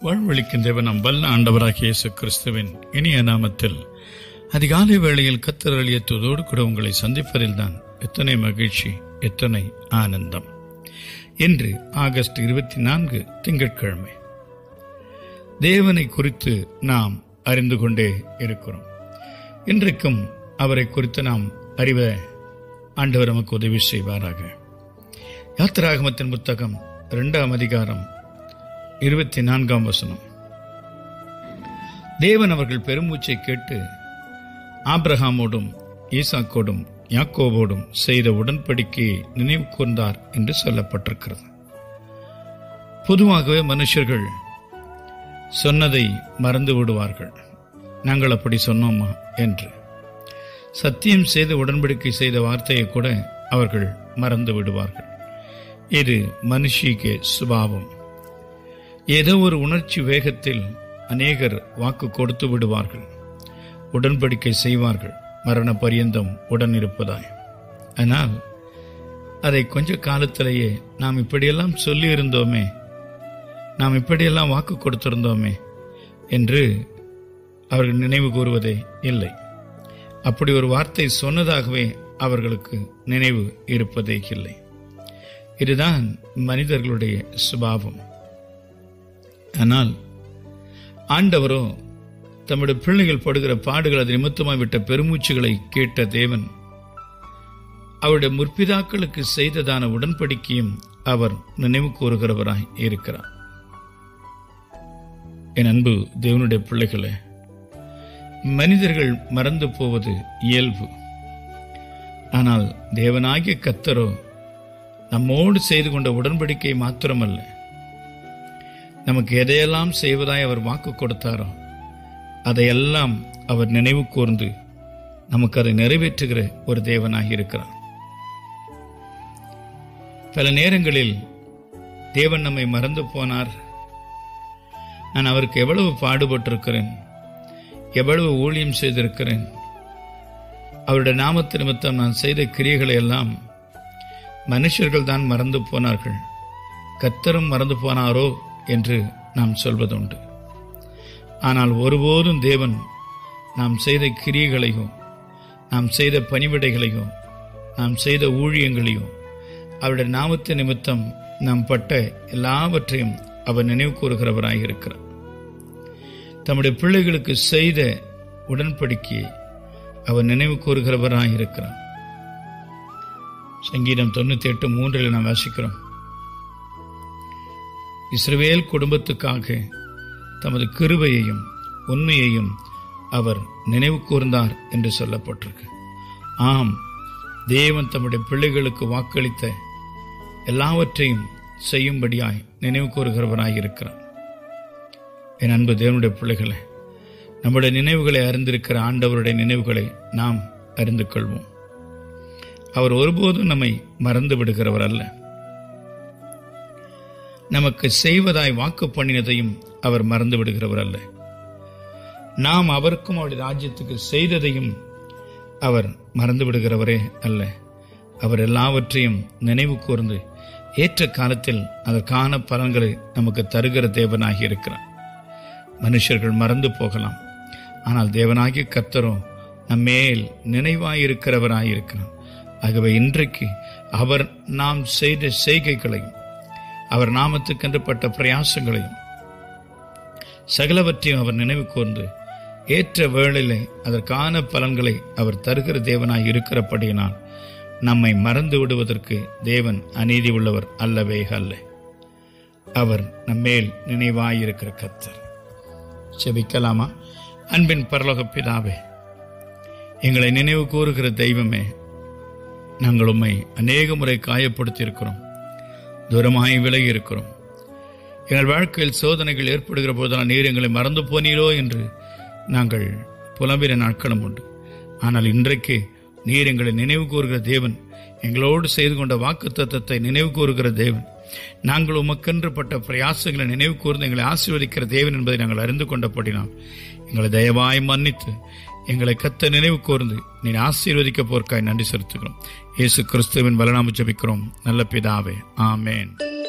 வாழ்வழிக்கும் தேவன் நம் வல்ல ஆண்டவராகிய இயேசு கிறிஸ்துவின் இனிய நாமத்தில் அதிகாலை வேளையில் கத்தர் அழியத்துவதோடு கூட உங்களை சந்திப்பதில் தான் எத்தனை மகிழ்ச்சி எத்தனை ஆனந்தம் இன்று ஆகஸ்ட் இருபத்தி நான்கு திங்கட்கிழமை தேவனை குறித்து நாம் அறிந்து கொண்டே இருக்கிறோம் இன்றைக்கும் அவரை குறித்து நாம் அறிவ ஆண்டவர் நமக்கு உதவி செய்வாராக யாத்திராகமத்தின் புத்தகம் இரண்டாம் அதிகாரம் இருபத்தி நான்காம் வசனம் தேவன் அவர்கள் பெருமூச்சை கேட்டு ஆபிரகாமோடும் ஈசாக்கோடும் யாக்கோவோடும் செய்த உடன்படிக்கையை நினைவு கூர்ந்தார் என்று சொல்லப்பட்டிருக்கிறது பொதுவாகவே மனுஷர்கள் சொன்னதை மறந்து விடுவார்கள் நாங்கள் அப்படி சொன்னோமா என்று சத்தியம் செய்து உடன்படிக்கை செய்த வார்த்தையை கூட அவர்கள் மறந்து விடுவார்கள் இது மனுஷிக்கு சுபாவம் ஏதோ ஒரு உணர்ச்சி வேகத்தில் அநேகர் வாக்கு கொடுத்து விடுவார்கள் உடன்படிக்கை செய்வார்கள் மரண பரியந்தம் உடன் இருப்பதாய் ஆனால் அதை கொஞ்ச காலத்திலேயே நாம் இப்படியெல்லாம் சொல்லி இருந்தோமே நாம் இப்படியெல்லாம் வாக்கு கொடுத்திருந்தோமே என்று அவர்கள் நினைவு கூறுவதே இல்லை அப்படி ஒரு வார்த்தை சொன்னதாகவே அவர்களுக்கு நினைவு இருப்பதே இல்லை இதுதான் மனிதர்களுடைய சுபாவம் ஆனால் ஆண்டவரோ தம்முடைய பிள்ளைகள் படுகிற பாடுகள் அது நிமித்தமாய் விட்ட பெருமூச்சுகளை கேட்ட தேவன் அவருடைய முற்பிதாக்களுக்கு செய்ததான உடன்படிக்கையும் அவர் நினைவு கூறுகிறவராய் இருக்கிறார் என் அன்பு தேவனுடைய பிள்ளைகளே மனிதர்கள் மறந்து போவது இயல்பு ஆனால் தேவனாகிய கத்தரோ நம்மோடு செய்து கொண்ட உடன்படிக்கை மாத்திரமல்ல நமக்கு எதையெல்லாம் செய்வதாய் அவர் வாக்கு கொடுத்தாரோ அதையெல்லாம் அவர் நினைவு கூர்ந்து நமக்கு அதை நிறைவேற்றுகிற ஒரு தேவனாக இருக்கிறார் பல நேரங்களில் தேவன் நம்மை மறந்து போனார் நான் அவருக்கு எவ்வளவு பாடுபட்டிருக்கிறேன் எவ்வளவு ஊழியம் செய்திருக்கிறேன் அவருடைய நாமத்து நிமித்தம் நான் செய்த கிரியைகளை எல்லாம் மனுஷர்கள் தான் மறந்து போனார்கள் கத்தரும் மறந்து போனாரோ என்று நாம் சொல்வதுண்டு ஆனால் ஒருபோதும் தேவன் நாம் செய்த கிரியைகளையோ நாம் செய்த பணிவிடைகளையோ நாம் செய்த ஊழியங்களையோ அவருடைய நாமத்து நிமித்தம் நாம் பட்ட எல்லாவற்றையும் அவர் நினைவு கூறுகிறவராக இருக்கிறார் தம்முடைய பிள்ளைகளுக்கு செய்த உடன்படிக்கையை அவர் நினைவு கூறுகிறவராக இருக்கிறார் சங்கீதம் தொண்ணூத்தி எட்டு மூன்றில் நாம் வாசிக்கிறோம் இஸ்ரவேல் குடும்பத்துக்காக தமது கிருபையையும் உண்மையையும் அவர் நினைவு கூர்ந்தார் என்று சொல்லப்பட்டிருக்கு ஆம் தேவன் தம்முடைய பிள்ளைகளுக்கு வாக்களித்த எல்லாவற்றையும் செய்யும்படியாய் நினைவு கூறுகிறவராய் இருக்கிறார் என் அன்பு தேவனுடைய பிள்ளைகளை நம்முடைய நினைவுகளை அறிந்திருக்கிற ஆண்டவருடைய நினைவுகளை நாம் அறிந்து கொள்வோம் அவர் ஒருபோதும் நம்மை மறந்து விடுகிறவர் அல்ல நமக்கு செய்வதாய் வாக்கு பண்ணினதையும் அவர் மறந்து விடுகிறவர் அல்ல நாம் அவருக்கும் அவருடைய ராஜ்யத்துக்கு செய்ததையும் அவர் மறந்து விடுகிறவரே அல்ல அவர் எல்லாவற்றையும் நினைவு கூர்ந்து ஏற்ற காலத்தில் அதற்கான பலன்களை நமக்கு தருகிற தேவனாகி இருக்கிறார் மனுஷர்கள் மறந்து போகலாம் ஆனால் தேவனாகிய கர்த்தரோ நம்மேல் நினைவாயிருக்கிறவராயிருக்கிறார் ஆகவே இன்றைக்கு அவர் நாம் செய்த செய்கைகளையும் அவர் நாமத்துக்கென்று பட்ட பிரயாசங்களையும் சகலவற்றையும் அவர் நினைவு கூர்ந்து ஏற்ற வேளையிலே அதற்கான பலன்களை அவர் தருகிற தேவனாய் இருக்கிறபடியினால் நம்மை மறந்து விடுவதற்கு தேவன் அநீதி உள்ளவர் அல்லவே அல்ல அவர் நம்மேல் நினைவாயிருக்கிற கத்தர் செபிக்கலாமா அன்பின் பரலோக பிதாவே எங்களை நினைவு கூறுகிற தெய்வமே நாங்கள் உம்மை அநேக முறை காயப்படுத்தி இருக்கிறோம் தூரமாய் விலகி இருக்கிறோம் எங்கள் வாழ்க்கையில் சோதனைகள் ஏற்படுகிற போதெல்லாம் நீர் எங்களை மறந்து போனீரோ என்று நாங்கள் புலம்பின நாட்களும் உண்டு ஆனால் இன்றைக்கு நீர் எங்களை நினைவு கூறுகிற தேவன் எங்களோடு செய்து கொண்ட வாக்கு தத்தத்தை நினைவு கூறுகிற தேவன் நாங்கள் உமக்கென்று பட்ட பிரயாசங்களை நினைவு கூர்ந்து எங்களை ஆசீர்வதிக்கிற தேவன் என்பதை நாங்கள் அறிந்து கொண்டபடினால் எங்களை தயவாய் மன்னித்து எங்களை கத்த நினைவு கூர்ந்து நீ ஆசீர்வதிக்க போர்க்காய் நன்றி செலுத்துகிறோம் இயேசு கிறிஸ்துவின் வலனாம ஜபிக்கிறோம் நல்ல பிதாவே ஆமேன்